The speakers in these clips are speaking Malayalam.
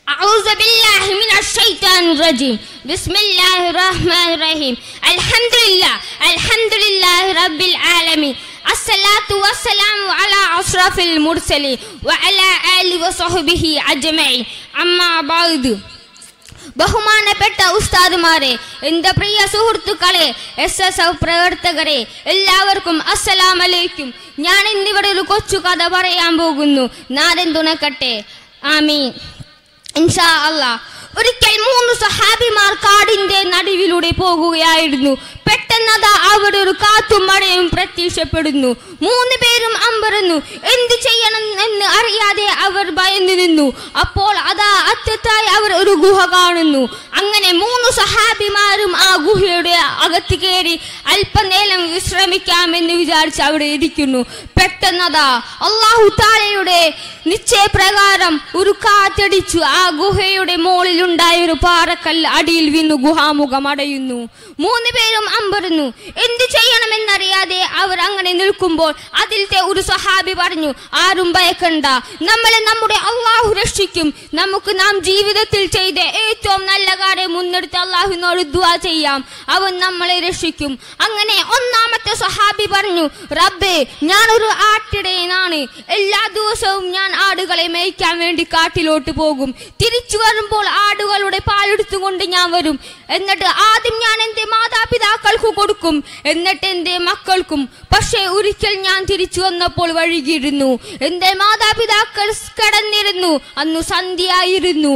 أعوذ بالله من الشيطان الرجيم بسم الله الرحمن الرحيم الحمد لله الحمد لله رب العالمين الصلاة والسلام على أشرف المرسلين وعلى آله وصحبه أجمعين أما بعد ബഹുമാനപ്പെട്ട ഉസ്താദുമാരെ എന്റെ പ്രിയ സുഹൃത്തുക്കളെ എസ് എസ് എഫ് പ്രവർത്തകരെ എല്ലാവർക്കും അസ്സലാം അലൈക്കും ഞാൻ ഇന്നിവിടെ ഒരു കൊച്ചു കഥ പറയാൻ പോകുന്നു നാരൻ തുണക്കട്ടെ ആമീൻ ഇൻഷാ അല്ലാ ഒരിക്കൽ മൂന്ന് സഹാബിമാർ കാടിന്റെ നടുവിലൂടെ പോകുകയായിരുന്നു പെട്ടെന്നതാ അവിടെ ഒരു കാറ്റും മഴയും പ്രത്യക്ഷപ്പെടുന്നു മൂന്ന് പേരും അമ്പരന്നു എന്തു ചെയ്യണം എന്ന് അറിയാതെ അവർ ഭയന്നു നിന്നു അപ്പോൾ അതാ അറ്റത്തായി അവർ ഒരു ഗുഹ കാണുന്നു അങ്ങനെ മൂന്ന് സഹാബിമാരും ആ ഗുഹയുടെ അകത്ത് കയറി അല്പനേരം വിശ്രമിക്കാമെന്ന് വിചാരിച്ച് അവിടെ ഇരിക്കുന്നു പെട്ടെന്നതാ അള്ളാഹു താലയുടെ നിശ്ചയപ്രകാരം ഒരു കാറ്റടിച്ചു ആ ഗുഹയുടെ മുകളിലുണ്ടായ ഒരു പാറക്കല്ല് അടിയിൽ വീണു ഗുഹാമുഖം അടയുന്നു മൂന്ന് പേരും അമ്പരന്നു എന്തു ചെയ്യണമെന്നറിയാതെ അവർ അങ്ങനെ നിൽക്കുമ്പോൾ അതിലത്തെ ഒരു സഹാബി പറഞ്ഞു ആരും ഭയക്കണ്ട നമ്മളെ നമ്മുടെ അള്ളാഹു രക്ഷിക്കും നമുക്ക് നാം ജീവിതത്തിൽ ചെയ്ത ഏറ്റവും നല്ല കാര്യം മുന്നെടുത്ത് അള്ളാഹുവിനോട് ദുആ ചെയ്യാം അവൻ നമ്മളെ രക്ഷിക്കും അങ്ങനെ ഒന്നാമത്തെ സഹാബി പറഞ്ഞു റബ്ബേ ഞാനൊരു ആട്ടിടയനാണ് എല്ലാ ദിവസവും ഞാൻ ആടുകളെ മേയ്ക്കാൻ വേണ്ടി കാട്ടിലോട്ട് പോകും തിരിച്ചു വരുമ്പോൾ ആടുകളുടെ പാലെടുത്തുകൊണ്ട് ഞാൻ വരും എന്നിട്ട് ആദ്യം ഞാൻ എൻ്റെ മാതാപിതാക്കൾക്ക് കൊടുക്കും എന്നിട്ട് എൻ്റെ മക്കൾക്കും പക്ഷേ ഒരിക്കൽ ഞാൻ തിരിച്ചു വന്നപ്പോൾ വഴുകിയിരുന്നു എൻ്റെ മാതാപിതാക്കൾ കിടന്നിരുന്നു അന്നു സന്ധ്യയായിരുന്നു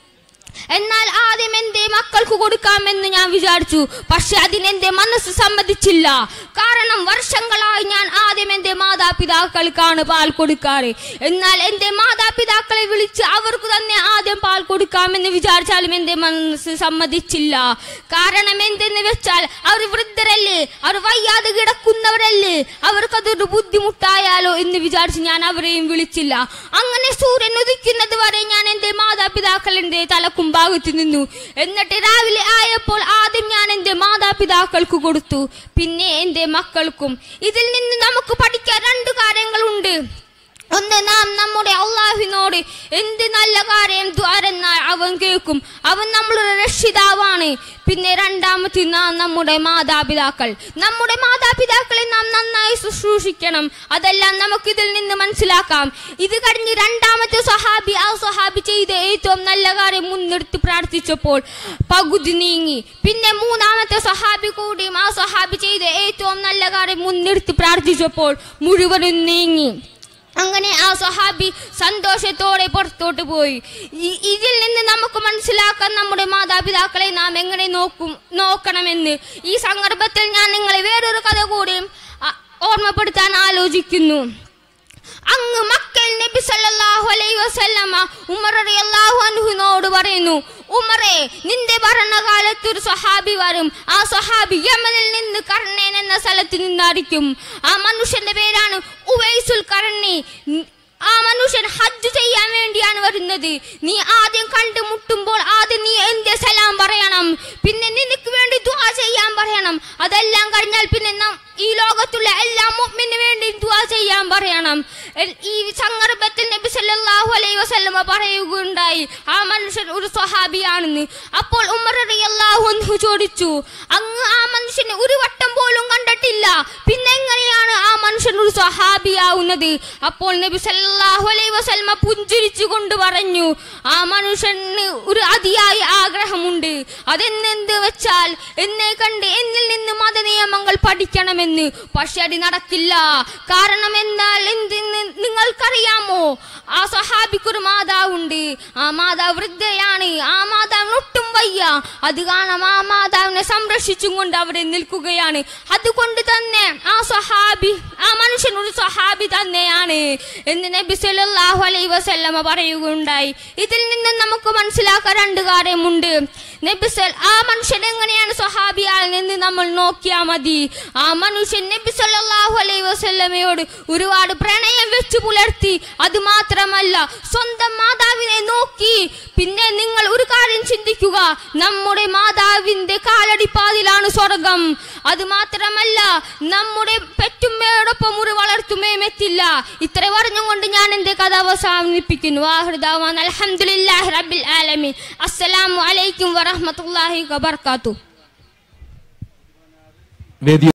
എന്നാൽ ആദ്യം എന്റെ മക്കൾക്ക് കൊടുക്കാമെന്ന് ഞാൻ വിചാരിച്ചു പക്ഷെ അതിനെന്റെ മനസ്സ് സമ്മതിച്ചില്ല കാരണം വർഷങ്ങളായി ഞാൻ ആദ്യം എന്റെ മാതാപിതാക്കൾക്കാണ് പാൽ കൊടുക്കാറ് എന്നാൽ എന്റെ മാതാപിതാക്കളെ വിളിച്ച് അവർക്ക് തന്നെ ആദ്യം പാൽ കൊടുക്കാമെന്ന് വിചാരിച്ചാലും എന്റെ മനസ്സ് സമ്മതിച്ചില്ല കാരണം എന്തെന്ന് വെച്ചാൽ അവർ വൃദ്ധരല്ലേ അവർ വയ്യാതെ കിടക്കുന്നവരല്ലേ അവർക്കതൊരു ബുദ്ധിമുട്ടായാലോ എന്ന് വിചാരിച്ച് ഞാൻ അവരെയും വിളിച്ചില്ല അങ്ങനെ സൂര്യൻ ഉദിക്കുന്നത് വരെ ഞാൻ എന്റെ മാതാപിതാക്കളുടെ തലക്കും ഭാഗത്ത് നിന്നു എന്നിട്ട് രാവിലെ ആയപ്പോൾ ആദ്യം ഞാൻ എൻ്റെ മാതാപിതാക്കൾക്ക് കൊടുത്തു പിന്നെ എൻ്റെ മക്കൾക്കും ഇതിൽ നിന്ന് നമുക്ക് പഠിക്കാൻ രണ്ട് കാര്യങ്ങളുണ്ട് ഒന്ന് നാം നമ്മുടെ അള്ളാഹുവിനോട് എന്ത് നല്ല കാര്യം ദ്വാരെന്നാൽ അവൻ കേൾക്കും അവൻ നമ്മളുടെ രക്ഷിതാവാണ് പിന്നെ രണ്ടാമത്തെ നാം നമ്മുടെ മാതാപിതാക്കൾ നമ്മുടെ മാതാപിതാക്കളെ നാം നന്നായി ശുശ്രൂഷിക്കണം അതെല്ലാം നമുക്ക് ഇതിൽ നിന്ന് മനസ്സിലാക്കാം ഇത് കഴിഞ്ഞ് രണ്ടാമത്തെ സഹാബി ആ സഹാബി ചെയ്ത ഏറ്റവും നല്ല കാര്യം മുൻനിർത്തി പ്രാർത്ഥിച്ചപ്പോൾ പകുതി നീങ്ങി പിന്നെ മൂന്നാമത്തെ സഹാബി കൂടിയും ആ സഹാബി ചെയ്ത ഏറ്റവും നല്ല കാര്യം മുൻനിർത്തി പ്രാർത്ഥിച്ചപ്പോൾ മുഴുവനും നീങ്ങി അങ്ങനെ ആ സഹാബി സന്തോഷത്തോടെ പുറത്തോട്ട് പോയി ഇ- ഇതിൽ നിന്ന് നമുക്ക് മനസ്സിലാക്കാൻ നമ്മുടെ മാതാപിതാക്കളെ നാം എങ്ങനെ നോക്കും നോക്കണമെന്ന് ഈ സന്ദർഭത്തിൽ ഞാൻ നിങ്ങളെ വേറൊരു കഥ കൂടിയും അ- ഓർമ്മപ്പെടുത്താൻ ആലോചിക്കുന്നു അങ്ങ് മക്കൽ നബി സല്ലല്ലാഹു അലൈഹി വസല്ലമ ഉമർ റളിയല്ലാഹു അൻഹുവിനോട് പറയുന്നു ഉമറെ നിന്റെ ഭരണകാലത്ത് ഒരു സഹാബി വരും ആ സഹാബി യമനിൽ നിന്ന് കർണേൻ എന്ന സ്ഥലത്ത് നിന്നായിരിക്കും ആ മനുഷ്യന്റെ പേരാണ് ഉവൈസുൽ കർണി ആ മനുഷ്യൻ ഹജ്ജ് ചെയ്യാൻ വേണ്ടിയാണ് വരുന്നത് നീ ആദ്യം കണ്ടുമുട്ടുമ്പോൾ ആദ്യം നീ എന്റെ സലാം പറയണം പിന്നെ നിനക്ക് വേണ്ടി ദുആ ചെയ്യാൻ പറയണം അതെല്ലാം കഴിഞ്ഞാൽ പിന്നെ നാം ഈ ലോകത്തുള്ള എല്ലാ മുഅ്മിനു വേണ്ടി ദുആ ചെയ്യാൻ പറയണം എൽ- ഈ സന്ദർഭത്തിൽ നബി സല്ലല്ലാഹു അലൈഹി വസല്ലമ പറയുകയുണ്ടായി ആ മനുഷ്യൻ ഒരു സ്വഹാബിയാണെന്ന് അപ്പോൾ ഉമർ റളിയല്ലാഹു അൻഹു ചോദിച്ചു അങ്ങ് ആ മനുഷ്യനെ ഒരു വട്ടം പോലും കണ്ടിട്ടില്ല പിന്നെ എങ്ങനെയാണ് ആ മനുഷ്യൻ ഒരു സ്വഹാബിയാവുന്നത് അപ്പോൾ നബി സല്ലല്ലാഹു അലൈഹി വസല്ലമ പുഞ്ചിരിച്ചു കൊണ്ട് പറഞ്ഞു ആ മനുഷ്യന് ഒരു അതിയായ ആഗ്രഹമുണ്ട് അതെന്നെന്ത് വെച്ചാൽ എന്നെ കണ്ട് എന്നിൽ നിന്ന് മതനിയമങ്ങൾ പഠിക്കണമെന്ന് പക്ഷെ അത് നടക്കില്ല കാരണം എന്നാൽ എന്തെന്ന് നിങ്ങൾക്കറിയാമോ ആ സഹാബിക്കൊരു മാതാവുണ്ട് ആ മാതാവ് വൃദ്ധയാണ് ആ മാതാവിന് ഒട്ടും വയ്യ അത് കാരണം ആ മാതാവിനെ സംരക്ഷിച്ചും കൊണ്ട് അവിടെ നിൽക്കുകയാണ് അതുകൊണ്ട് തന്നെ ആ സഹാബി ആ മനുഷ്യൻ ഒരു സഹാബി തന്നെയാണ് എന്ന് നബി സല്ലല്ലാഹു അലൈഹി വസല്ലമ പറയുകയുണ്ടായി ഇതിൽ നിന്ന് നമുക്ക് മനസ്സിലാക്കാൻ രണ്ട് കാര്യമുണ്ട് നബി സൽ ആ മനുഷ്യൻ എങ്ങനെയാണ് സഹാബിയാണെന്ന് നമ്മൾ നോക്കിയാൽ മതി ആ മനുഷ്യൻ നബി സല്ലല്ലാഹു അലൈഹി വസല്ലമയോട് ഒരുപാട് പ്രണയം വെച്ചു പുലർത്തി ഉയർത്തി അത് മാത്രമല്ല സ്വന്തം മാതാവിനെ നോക്കി പിന്നെ നിങ്ങൾ ഒരു കാര്യം ചിന്തിക്കുക നമ്മുടെ മാതാവിന്റെ കാലടിപ്പാതിലാണ് സ്വർഗം അത് മാത്രമല്ല നമ്മുടെ പെറ്റുമ്മയോടൊപ്പം ഒരു വളർത്തുമ്മയും എത്തില്ല ഇത്ര പറഞ്ഞുകൊണ്ട് ഞാൻ എന്റെ കഥ അവസാനിപ്പിക്കുന്നു വാഹൃദാവാൻ അലഹമുല്ലാഹി റബ്ബിൽ ആലമീൻ അസ്സലാമു അലൈക്കും വറഹ്മത്തുള്ളാഹി വബർക്കാത്തു വേദി